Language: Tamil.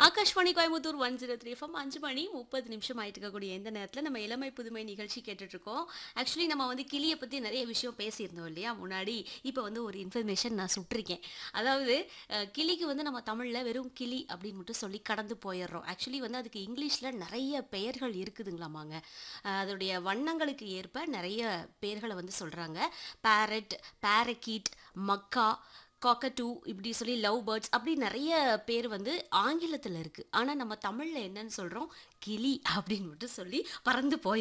Akashvani Coimbatore one zero three FM அஞ்சு மணி முப்பது நிமிஷம் ஆயிட்டு இருக்கக்கூடிய இந்த நேரத்தில் நம்ம இளமை புதுமை நிகழ்ச்சி கேட்டுட்டு இருக்கோம் ஆக்சுவலி நம்ம வந்து கிளியை பற்றி நிறைய விஷயம் பேசியிருந்தோம் இல்லையா முன்னாடி இப்போ வந்து ஒரு இன்ஃபர்மேஷன் நான் சுட்டிருக்கேன் அதாவது அஹ், கிளிக்கு வந்து நம்ம தமிழில் வெறும் கிளி அப்படின்னு மட்டும் சொல்லி கடந்து போயிடுறோம் ஆக்சுவலி வந்து அதுக்கு இங்கிலீஷில் நிறைய பெயர்கள் இருக்குதுங்களாமாங்க அஹ், அதோடைய வண்ணங்களுக்கு ஏற்ப நிறைய பெயர்களை வந்து சொல்கிறாங்க பேரட் பேரக்கீட் மக்கா காக்கட்டூ இப்படி சொல்லி லவ் பேர்ட்ஸ் அப்படி நிறைய பேர் வந்து ஆங்கிலத்தில் இருக்குது ஆனால் நம்ம தமிழில் என்னன்னு சொல்கிறோம் கிளி அப்படின்னு மட்டும் சொல்லி பறந்து போய்